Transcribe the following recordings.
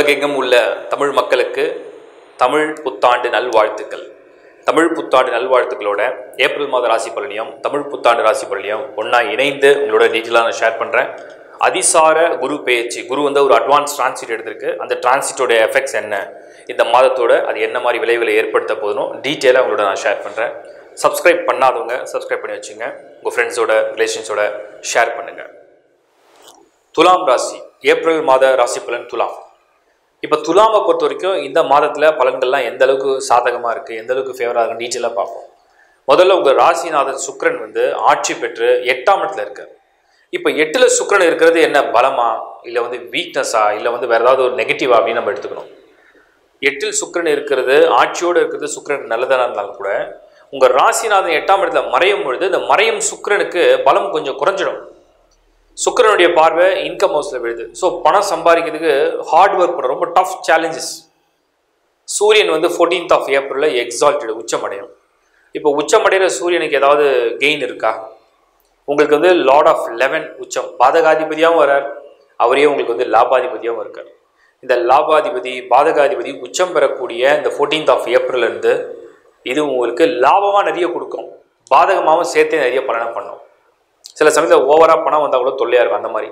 உலகெங்கும் உள்ள தமிழ் மக்களுக்கு தமிழ் புத்தாண்டு நல்வாழ்த்துக்கள் தமிழ் புத்தாண்டு நல்வாழ்த்துக்களோட ஏப்ரல் மாத ராசி பலனையும் தமிழ் புத்தாண்டு ராசி பலனையும் ஒன்றா இணைந்து உங்களோட டீட்டெயிலாக நான் ஷேர் பண்ணுறேன் அதிசார குரு பெயர்ச்சி குரு வந்து ஒரு அட்வான்ஸ் டிரான்சிட் எடுத்திருக்கு அந்த டிரான்சிட்டோட எஃபெக்ட்ஸ் என்ன இந்த மாதத்தோட அது என்ன மாதிரி விளைவுகளை ஏற்படுத்த போதும் டீட்டெயிலாக உங்களோட நான் ஷேர் பண்ணுறேன் சப்ஸ்கிரைப் பண்ணாதவங்க சப்ஸ்கிரைப் பண்ணி வச்சுங்க உங்கள் ஃப்ரெண்ட்ஸோட ரிலேஷன்ஸோட ஷேர் பண்ணுங்கள் துலாம் ராசி ஏப்ரல் மாத ராசி பலன் துலாம் இப்போ துலாமை பொறுத்த வரைக்கும் இந்த மாதத்தில் பலன்கள்லாம் எந்த அளவுக்கு சாதகமாக இருக்குது எந்த அளவுக்கு ஃபேவராக இருக்குன்னு டீட்டெயிலாக பார்ப்போம் முதல்ல உங்கள் ராசிநாதன் சுக்கிரன் வந்து ஆட்சி பெற்று எட்டாம் இடத்துல இருக்கார் இப்போ எட்டில் சுக்கிரன் இருக்கிறது என்ன பலமா இல்லை வந்து வீக்னஸா இல்லை வந்து வேறு ஏதாவது ஒரு நெகட்டிவா அப்படின்னு நம்ம எடுத்துக்கணும் எட்டில் சுக்கிரன் இருக்கிறது ஆட்சியோடு இருக்கிறது சுக்கிரன் நல்லதாக இருந்தாலும் கூட உங்கள் ராசிநாதன் எட்டாம் இடத்துல மறையும் பொழுது இந்த மறையும் சுக்கிரனுக்கு பலம் கொஞ்சம் குறைஞ்சிடும் சுக்கிரனுடைய பார்வை இன்கம் ஹவுஸில் விழுது ஸோ பணம் சம்பாதிக்கிறதுக்கு ஹார்ட் ஒர்க் பண்ண ரொம்ப டஃப் சேலஞ்சஸ் சூரியன் வந்து ஃபோர்டீன்த் ஆஃப் ஏப்ரலில் எக்ஸால்டட் உச்சமடையும் இப்போ உச்சமடைகிற சூரியனுக்கு ஏதாவது கெயின் இருக்கா உங்களுக்கு வந்து லார்ட் ஆஃப் லெவன் உச்சம் பாதகாதிபதியாகவும் வரார் அவரே உங்களுக்கு வந்து லாபாதிபதியாகவும் இருக்கார் இந்த லாபாதிபதி பாதகாதிபதி உச்சம் பெறக்கூடிய இந்த ஃபோர்டீன்த் ஆஃப் ஏப்ரல்லேருந்து இது உங்களுக்கு லாபமாக நிறைய கொடுக்கும் பாதகமாகவும் சேர்த்தே நிறைய பலனை பண்ணும் சில சமயத்தில் ஓவராக பணம் வந்தால் கூட தொல்லையாக இருக்கும் அந்த மாதிரி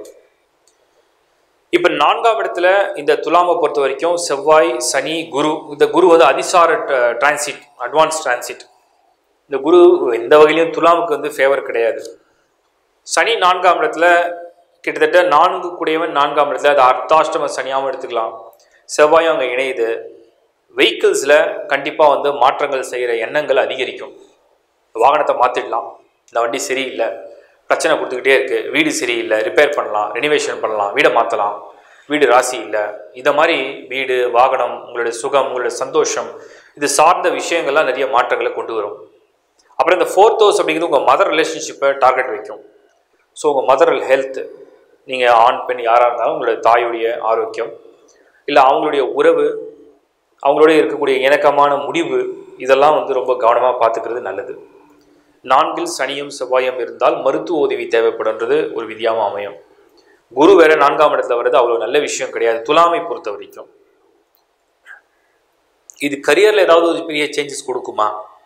இப்போ நான்காம் இடத்துல இந்த துலாமை பொறுத்த வரைக்கும் செவ்வாய் சனி குரு இந்த குரு வந்து அதிசார டிரான்சிட் அட்வான்ஸ் டிரான்சிட் இந்த குரு எந்த வகையிலையும் துலாமுக்கு வந்து ஃபேவர் கிடையாது சனி நான்காம் இடத்துல கிட்டத்தட்ட நான்கு கூடியவன் நான்காம் இடத்துல அது அர்த்தாஷ்டம சனியாகவும் எடுத்துக்கலாம் செவ்வாயும் அங்கே இணையுது வெஹிக்கிள்ஸில் கண்டிப்பாக வந்து மாற்றங்கள் செய்கிற எண்ணங்கள் அதிகரிக்கும் வாகனத்தை மாற்றிடலாம் இந்த வண்டி சரியில்லை பிரச்சனை கொடுத்துக்கிட்டே இருக்குது வீடு சரியில்லை ரிப்பேர் பண்ணலாம் ரெனிவேஷன் பண்ணலாம் வீடை மாற்றலாம் வீடு ராசி இல்லை இந்த மாதிரி வீடு வாகனம் உங்களுடைய சுகம் உங்களுடைய சந்தோஷம் இது சார்ந்த விஷயங்கள்லாம் நிறைய மாற்றங்களை கொண்டு வரும் அப்புறம் இந்த ஃபோர்த் ஹவுஸ் அப்படிங்கிறது உங்கள் மதர் ரிலேஷன்ஷிப்பை டார்கெட் வைக்கும் ஸோ உங்கள் மதர் ஹெல்த் நீங்கள் ஆண் பெண் யாராக இருந்தாலும் உங்களுடைய தாயுடைய ஆரோக்கியம் இல்லை அவங்களுடைய உறவு அவங்களோட இருக்கக்கூடிய இணக்கமான முடிவு இதெல்லாம் வந்து ரொம்ப கவனமாக பார்த்துக்கிறது நல்லது நான்கில் சனியும் செவ்வாயும் இருந்தால் மருத்துவ உதவி தேவைப்படுன்றது ஒரு விதியாகவும் அமையும் குரு வேற நான்காம் இடத்துல வர்றது அவ்வளோ நல்ல விஷயம் கிடையாது துலாமை பொறுத்த வரைக்கும் இது கரியரில் ஏதாவது ஒரு பெரிய சேஞ்சஸ் கொடுக்குமா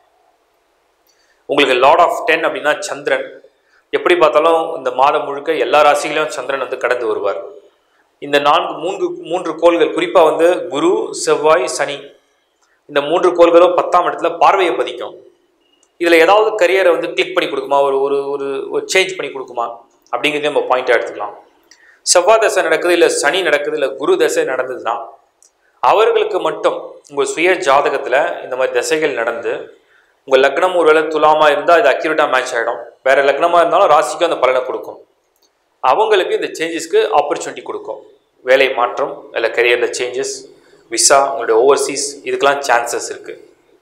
உங்களுக்கு லார்ட் ஆஃப் டென் அப்படின்னா சந்திரன் எப்படி பார்த்தாலும் இந்த மாதம் முழுக்க எல்லா ராசிகளையும் சந்திரன் வந்து கடந்து வருவார் இந்த நான்கு மூன்று மூன்று கோள்கள் குறிப்பாக வந்து குரு செவ்வாய் சனி இந்த மூன்று கோள்களும் பத்தாம் இடத்துல பார்வையை பதிக்கும் இதில் ஏதாவது கரியரை வந்து கிளிக் பண்ணி கொடுக்குமா ஒரு ஒரு ஒரு ஒரு சேஞ்ச் பண்ணி கொடுக்குமா அப்படிங்கிறதே நம்ம பாயிண்ட்டாக எடுத்துக்கலாம் செவ்வாய் தசை நடக்குது இல்லை சனி நடக்குது இல்லை குரு தசை நடந்ததுன்னா அவர்களுக்கு மட்டும் உங்கள் சுய ஜாதகத்தில் இந்த மாதிரி தசைகள் நடந்து உங்கள் லக்னம் ஒரு வேளை துலாமாக இருந்தால் இது அக்யூரேட்டாக மேட்ச் ஆகிடும் வேறு லக்னமாக இருந்தாலும் ராசிக்கும் அந்த பலனை கொடுக்கும் அவங்களுக்கு இந்த சேஞ்சஸ்க்கு ஆப்பர்ச்சுனிட்டி கொடுக்கும் வேலை மாற்றம் இல்லை கரியரில் சேஞ்சஸ் விசா உங்களுடைய ஓவர்சீஸ் இதுக்கெல்லாம் சான்சஸ் இருக்குது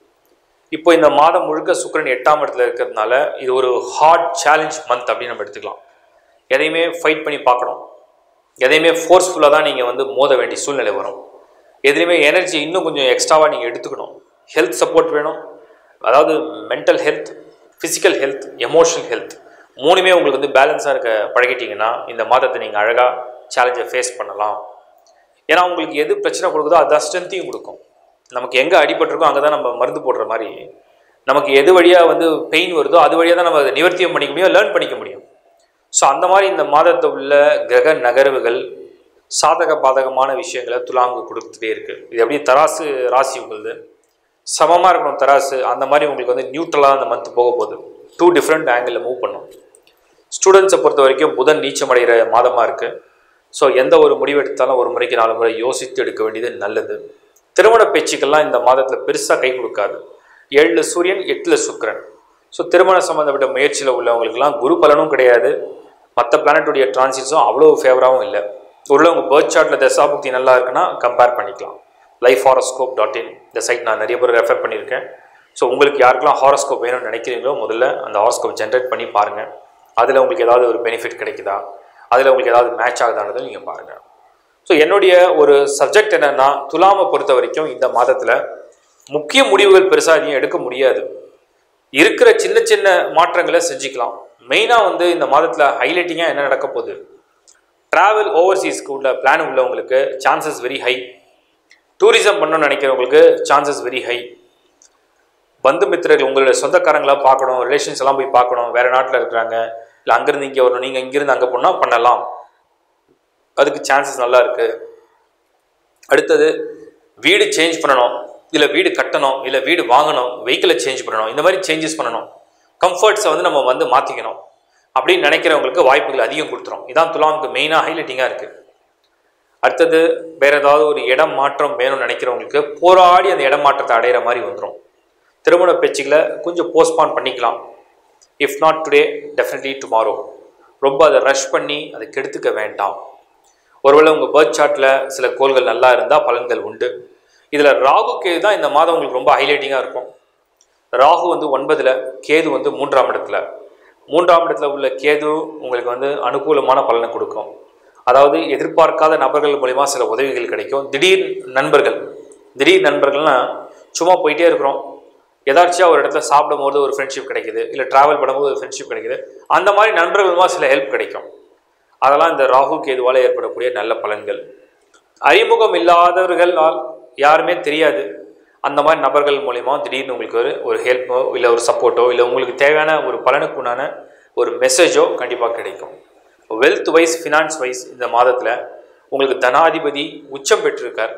இப்போ இந்த மாதம் முழுக்க சுக்கரன் எட்டாம் இடத்துல இருக்கிறதுனால இது ஒரு ஹார்ட் சேலஞ்ச் மந்த் அப்படின்னு நம்ம எடுத்துக்கலாம் எதையுமே ஃபைட் பண்ணி பார்க்கணும் எதையுமே ஃபோர்ஸ்ஃபுல்லாக தான் நீங்கள் வந்து மோத வேண்டிய சூழ்நிலை வரும் எதுலேயுமே எனர்ஜி இன்னும் கொஞ்சம் எக்ஸ்ட்ராவாக நீங்கள் எடுத்துக்கணும் ஹெல்த் சப்போர்ட் வேணும் அதாவது mental health physical health emotional health மூணுமே உங்களுக்கு வந்து பேலன்ஸாக இருக்க பழகிட்டீங்கன்னா இந்த மாதத்தை நீங்கள் அழகாக சேலஞ்சை ஃபேஸ் பண்ணலாம் ஏன்னா உங்களுக்கு எது பிரச்சனை கொடுக்குதோ அதுதான் ஸ்ட்ரென்த்தையும் கொடுக்கும் நமக்கு எங்கே அடிபட்டிருக்கோ அங்கே தான் நம்ம மருந்து போடுற மாதிரி நமக்கு எது வழியாக வந்து பெயின் வருதோ அது வழியாக தான் நம்ம அதை நிவர்த்தியம் பண்ணிக்க முடியும் லேர்ன் பண்ணிக்க முடியும் ஸோ அந்த மாதிரி இந்த மாதத்தை உள்ள கிரக நகர்வுகள் சாதக பாதகமான விஷயங்களை துலாமுக்கு கொடுத்துட்டே இருக்குது இது எப்படி தராசு ராசி உங்களுது சமமாக இருக்கணும் தராசு அந்த மாதிரி உங்களுக்கு வந்து நியூட்ரலாக அந்த மந்த் போக போகுது டூ டிஃப்ரெண்ட் ஆங்கிளில் மூவ் பண்ணும் ஸ்டூடெண்ட்ஸை பொறுத்த வரைக்கும் புதன் நீச்சம் அடைகிற மாதமாக இருக்குது ஸோ எந்த ஒரு முடிவு எடுத்தாலும் ஒரு முறைக்கு நாலு முறை யோசித்து எடுக்க வேண்டியது நல்லது திருமண பேச்சுக்கெல்லாம் இந்த மாதத்தில் பெருசாக கை கொடுக்காது ஏழில் சூரியன் எட்டில் சுக்கரன் ஸோ திருமணம் சம்மந்தப்பட்ட முயற்சியில் உள்ளவங்களுக்குலாம் குரு பலனும் கிடையாது மற்ற பிளானட்டுடைய டிரான்சிட்ஸும் அவ்வளோ ஃபேவராகவும் இல்லை உள்ள உங்கள் பேர்த் சார்ட்டில் தசாபுக்தி நல்லா இருக்குன்னா கம்பேர் பண்ணிக்கலாம் லைஃப் ஹாரோஸ்கோப் டாட் இன் இந்த சைட் நான் நிறைய பேர் ரெஃபர் பண்ணியிருக்கேன் ஸோ உங்களுக்கு யாருக்கெல்லாம் ஹாரோஸ்கோப் வேணும்னு நினைக்கிறீங்களோ முதல்ல அந்த ஹாரோஸ்கோப் ஜென்ரேட் பண்ணி பாருங்கள் அதில் உங்களுக்கு ஏதாவது ஒரு பெனிஃபிட் கிடைக்குதா அதில் உங்களுக்கு ஏதாவது மேட்ச் ஆகுதானதை நீங்கள் பாருங்கள் ஸோ என்னுடைய ஒரு சப்ஜெக்ட் என்னென்னா துலாமை பொறுத்த வரைக்கும் இந்த மாதத்தில் முக்கிய முடிவுகள் பெருசாக எதையும் எடுக்க முடியாது இருக்கிற சின்ன சின்ன மாற்றங்களை செஞ்சுக்கலாம் மெயினாக வந்து இந்த மாதத்தில் ஹைலைட்டிங்காக என்ன நடக்க போகுது ட்ராவல் ஓவர்சீஸ்க்கு உள்ள பிளான் உள்ளவங்களுக்கு சான்சஸ் வெரி ஹை டூரிசம் பண்ணணும்னு நினைக்கிறவங்களுக்கு சான்சஸ் வெரி ஹை பந்து மித்திரர்கள் உங்களுடைய சொந்தக்காரங்களா பார்க்கணும் ரிலேஷன்ஸ் எல்லாம் போய் பார்க்கணும் வேற நாட்டில் இருக்கிறாங்க இல்லை அங்கேருந்து இங்கே வரணும் நீங்கள் இங்கேருந்து அங்கே போனால் பண்ணலாம் அதுக்கு சான்சஸ் நல்லா இருக்கு அடுத்தது வீடு சேஞ்ச் பண்ணணும் இல்லை வீடு கட்டணும் இல்லை வீடு வாங்கணும் வெஹிக்கிளை சேஞ்ச் பண்ணணும் இந்த மாதிரி சேஞ்சஸ் பண்ணணும் கம்ஃபர்ட்ஸை வந்து நம்ம வந்து மாற்றிக்கணும் அப்படின்னு நினைக்கிறவங்களுக்கு வாய்ப்புகள் அதிகம் கொடுத்துரும் இதான் துலாமுக்கு மெயினாக ஹைலைட்டிங்காக இருக்குது அடுத்தது வேற ஏதாவது ஒரு இடம் மாற்றம் வேணும்னு நினைக்கிறவங்களுக்கு போராடி அந்த இடம் மாற்றத்தை அடையிற மாதிரி வந்துடும் திருமண பேச்சுக்களை கொஞ்சம் போஸ்ட்பான் பண்ணிக்கலாம் if not today definitely tomorrow ரொம்ப அதை ரஷ் பண்ணி அதை கெடுத்துக்க வேண்டாம் ஒருவேளை உங்கள் பர்த் சார்ட்டில் சில கோள்கள் நல்லா இருந்தால் பலன்கள் உண்டு இதில் ராகு கேது தான் இந்த மாதம் உங்களுக்கு ரொம்ப ஹைலைட்டிங்காக இருக்கும் ராகு வந்து ஒன்பதில் கேது வந்து மூன்றாம் இடத்துல மூன்றாம் இடத்துல உள்ள கேது உங்களுக்கு வந்து அனுகூலமான பலனை கொடுக்கும் அதாவது எதிர்பார்க்காத நபர்கள் மூலிமா சில உதவிகள் கிடைக்கும் திடீர் நண்பர்கள் திடீர் நண்பர்கள்னா சும்மா போயிட்டே இருக்கிறோம் எதாச்சியாக ஒரு இடத்துல சாப்பிடும்போது ஒரு ஃப்ரெண்ட்ஷிப் கிடைக்குது இல்லை ட்ராவல் பண்ணும்போது ஒரு ஃப்ரெண்ட்ஷிப் கிடைக்குது அந்த மாதிரி நண்பர்கள் மூலமா சில ஹெல்ப் கிடைக்கும் அதெல்லாம் இந்த ராகு கேதுவால் ஏற்படக்கூடிய நல்ல பலன்கள் அறிமுகம் இல்லாதவர்களால் யாருமே தெரியாது அந்த மாதிரி நபர்கள் மூலிமா திடீர்னு உங்களுக்கு ஒரு ஒரு ஹெல்ப்போ இல்லை ஒரு சப்போர்ட்டோ இல்லை உங்களுக்கு தேவையான ஒரு பலனுக்குண்டான ஒரு மெசேஜோ கண்டிப்பாக கிடைக்கும் வெல்த் வைஸ் ஃபினான்ஸ் வைஸ் இந்த மாதத்தில் உங்களுக்கு தனாதிபதி உச்சம் பெற்றிருக்கார்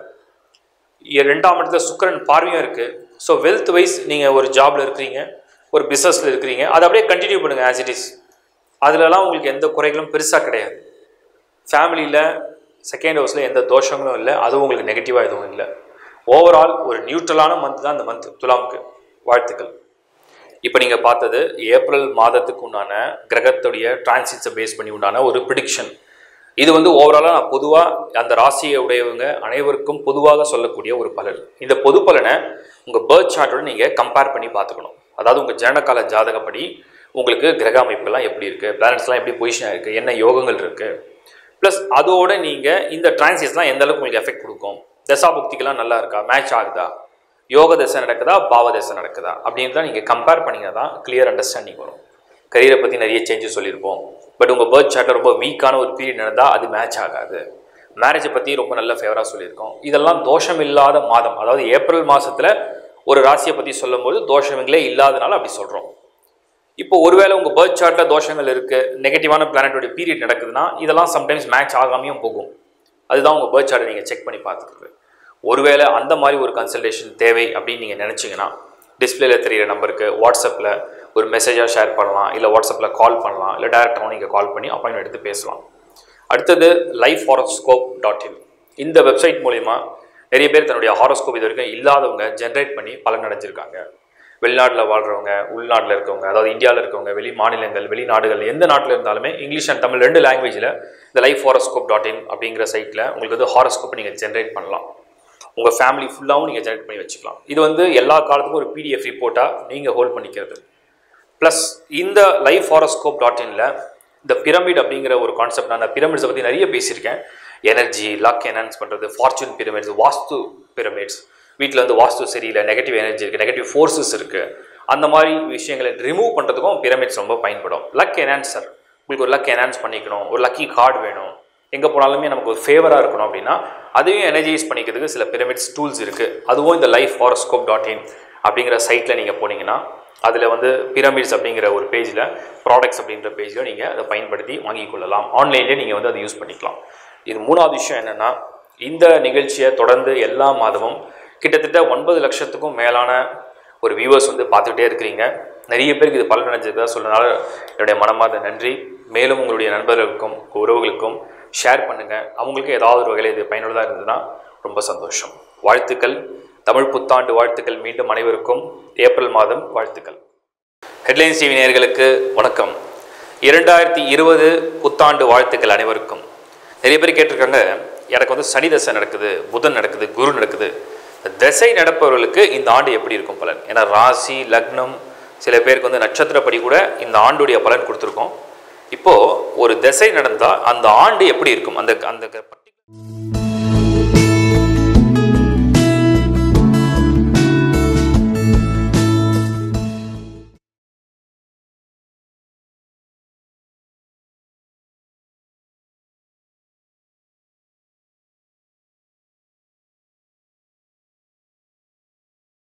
இ- ரெண்டாம் இடத்துல சுக்கிரன் பார்வையும் இருக்குது ஸோ வெல்த் வைஸ் நீங்கள் ஒரு ஜாபில் இருக்கிறீங்க ஒரு பிஸ்னஸில் இருக்கிறீங்க அதை அப்படியே கண்டினியூ பண்ணுங்கள் ஆஸ் இட் இஸ் அதுலலாம் உங்களுக்கு எந்த குறைகளும் பெருசாக கிடையாது ஃபேமிலியில் செகண்ட் ஹவுஸில் எந்த தோஷங்களும் இல்லை அதுவும் உங்களுக்கு நெகட்டிவாக எதுவும் இல்லை ஓவரால் ஒரு நியூட்ரலான மந்த் தான் இந்த மந்த் துலாமுக்கு வாழ்த்துக்கள் இப்போ நீங்கள் பார்த்தது ஏப்ரல் மாதத்துக்கு உண்டான கிரகத்துடைய டிரான்சிட்ஸை பேஸ் பண்ணி உண்டான ஒரு ப்ரிடிக்ஷன் இது வந்து ஓவராலாக நான் பொதுவாக அந்த ராசியை உடையவங்க அனைவருக்கும் பொதுவாக சொல்லக்கூடிய ஒரு பலன் இந்த பொது பலனை உங்கள் பேர்த் சார்ட்டோட நீங்கள் கம்பேர் பண்ணி பார்த்துக்கணும் அதாவது உங்கள் ஜனனகால ஜாதகப்படி உங்களுக்கு கிரக அமைப்புகள்லாம் எப்படி இருக்குது பிளானட்ஸ்லாம் எப்படி பொசிஷனாக இருக்குது என்ன யோகங்கள் இருக்குது ப்ளஸ் அதோட நீங்கள் இந்த டிரான்சிட்ஸ்லாம் எந்த அளவுக்கு உங்களுக்கு எஃபெக்ட் கொடுக்கும் தசாபுக்திகள்லாம் நல்லா இருக்கா மேட்ச் ஆகுதா யோக தசை நடக்குதா பாவ தசை நடக்குதா அப்படின்றத நீங்கள் கம்பேர் பண்ணிங்கன்னா தான் கிளியர் அண்டர்ஸ்டாண்டிங் வரும் கரியரை பற்றி நிறைய சேஞ்சஸ் சொல்லியிருப்போம் பட் உங்கள் பேர்த் சார்ட்டில் ரொம்ப வீக்கான ஒரு பீரியட் நடந்தால் அது மேட்ச் ஆகாது மேரேஜை பற்றி ரொம்ப நல்ல ஃபேவராக சொல்லியிருக்கோம் இதெல்லாம் தோஷம் இல்லாத மாதம் அதாவது ஏப்ரல் மாதத்தில் ஒரு ராசியை பற்றி சொல்லும்போது தோஷங்களே இல்லாதனால அப்படி சொல்கிறோம் இப்போ ஒருவேளை உங்கள் பேர்த் சார்ட்டில் தோஷங்கள் இருக்குது நெகட்டிவான பிளானட்டோட பீரியட் நடக்குதுன்னா இதெல்லாம் சம்டைம்ஸ் மேட்ச் ஆகாமையும் போகும் அதுதான் உங்கள் பேர்த் சார்ட்டை நீங்கள் செக் பண்ணி பார்த்துக்கிறது ஒருவேளை அந்த மாதிரி ஒரு கன்சல்டேஷன் தேவை அப்படின்னு நீங்கள் நினச்சிங்கன்னா டிஸ்பிளேல தெரியிற நம்பருக்கு வாட்ஸ்அப்பில் ஒரு மெசேஜாக ஷேர் பண்ணலாம் இல்லை வாட்ஸ்அப்பில் கால் பண்ணலாம் இல்லை டேரெக்டாகவும் நீங்கள் கால் பண்ணி அப்பாயின்மெண்ட் எடுத்து பேசலாம் அடுத்தது லைஃப் ஹாரோஸ்கோப் டாட் இன் இந்த வெப்சைட் மூலிமா நிறைய பேர் தன்னுடைய ஹாரோஸ்கோப் இது வரைக்கும் இல்லாதவங்க ஜென்ரேட் பண்ணி பலன் அடைஞ்சிருக்காங்க வெளிநாட்டில் வாழ்கிறவங்க உள்நாட்டில் இருக்கவங்க அதாவது இந்தியாவில் இருக்கவங்க வெளி மாநிலங்கள் வெளிநாடுகள் எந்த நாட்டில் இருந்தாலுமே இங்கிலீஷ் அண்ட் தமிழ் ரெண்டு லாங்குவேஜில் இந்த லைஃப் ஹாரோஸ்கோப் டாட் இன் அப்படிங்கிற சைட்டில் உங்களுக்கு வந்து ஹாரோஸ்கோப்பை நீங்கள் ஜென்ரேட் பண்ணலாம் உங்கள் ஃபேமிலி ஃபுல்லாகவும் நீங்கள் ஜென்ரேட் பண்ணி வச்சுக்கலாம் இது வந்து எல்லா காலத்துக்கும் ஒரு பிடிஎஃப் ரிப்போர்ட்டாக நீங்கள் ஹோல்ட் பண்ணிக்கிறது ப்ளஸ் இந்த லைஃப் ஹாரோஸ்கோப் டாட் இனில் இந்த பிரமிட் அப்படிங்கிற ஒரு கான்செப்ட் நான் பிரமிட்ஸை பற்றி நிறைய பேசியிருக்கேன் எனர்ஜி லக் என்ஹான்ஸ் பண்ணுறது ஃபார்ச்சூன் பிரமிட்ஸ் வாஸ்து பிரமிட்ஸ் வீட்டில் வந்து வாஸ்து சரியில்லை நெகட்டிவ் எனர்ஜி இருக்குது நெகட்டிவ் ஃபோர்ஸஸ் இருக்குது அந்த மாதிரி விஷயங்களை ரிமூவ் பண்ணுறதுக்கும் பிரமிட்ஸ் ரொம்ப பயன்படும் லக் என்ஹான்சர் உங்களுக்கு ஒரு லக் என்ஹான்ஸ் பண்ணிக்கணும் ஒரு லக்கி கார்டு வேணும் எங்கே போனாலுமே நமக்கு ஒரு ஃபேவராக இருக்கணும் அப்படின்னா அதையும் எனர்ஜைஸ் பண்ணிக்கிறதுக்கு சில பிரமிட்ஸ் டூல்ஸ் இருக்குது அதுவும் இந்த லைஃப் ஹாரோஸ்கோப் டாட் இன் அப்படிங்கிற சைட்டில் நீங்கள் போனீங்கன்னா அதில் வந்து பிரமிட்ஸ் அப்படிங்கிற ஒரு பேஜில் ப்ராடக்ட்ஸ் அப்படின்ற பேஜில் நீங்கள் அதை பயன்படுத்தி வாங்கிக் கொள்ளலாம் ஆன்லைன்லேயே நீங்கள் வந்து அதை யூஸ் பண்ணிக்கலாம் இது மூணாவது விஷயம் என்னென்னா இந்த நிகழ்ச்சியை தொடர்ந்து எல்லா மாதமும் கிட்டத்தட்ட ஒன்பது லட்சத்துக்கும் மேலான ஒரு வியூவர்ஸ் வந்து பார்த்துக்கிட்டே இருக்கிறீங்க நிறைய பேருக்கு இது பலன் அடைஞ்சிருக்கதா சொன்னனால என்னுடைய மனமார்ந்த நன்றி மேலும் உங்களுடைய நண்பர்களுக்கும் உறவுகளுக்கும் ஷேர் பண்ணுங்கள் அவங்களுக்கு ஏதாவது ஒரு வகையில் இது பயனுள்ளதாக இருந்ததுன்னா ரொம்ப சந்தோஷம் வாழ்த்துக்கள் தமிழ் புத்தாண்டு வாழ்த்துக்கள் மீண்டும் அனைவருக்கும் ஏப்ரல் மாதம் வாழ்த்துக்கள் ஹெட்லைன்ஸ் டிவி நேயர்களுக்கு வணக்கம் இரண்டாயிரத்தி இருபது புத்தாண்டு வாழ்த்துக்கள் அனைவருக்கும் நிறைய பேர் கேட்டிருக்காங்க எனக்கு வந்து சனி தசை நடக்குது புதன் நடக்குது குரு நடக்குது தசை நடப்பவர்களுக்கு இந்த ஆண்டு எப்படி இருக்கும் பலன் ஏன்னா ராசி லக்னம் சில பேருக்கு வந்து நட்சத்திரப்படி கூட இந்த ஆண்டுடைய பலன் கொடுத்துருக்கோம் இப்போ ஒரு திசை நடந்தால் அந்த ஆண்டு எப்படி இருக்கும் அந்த அந்த particular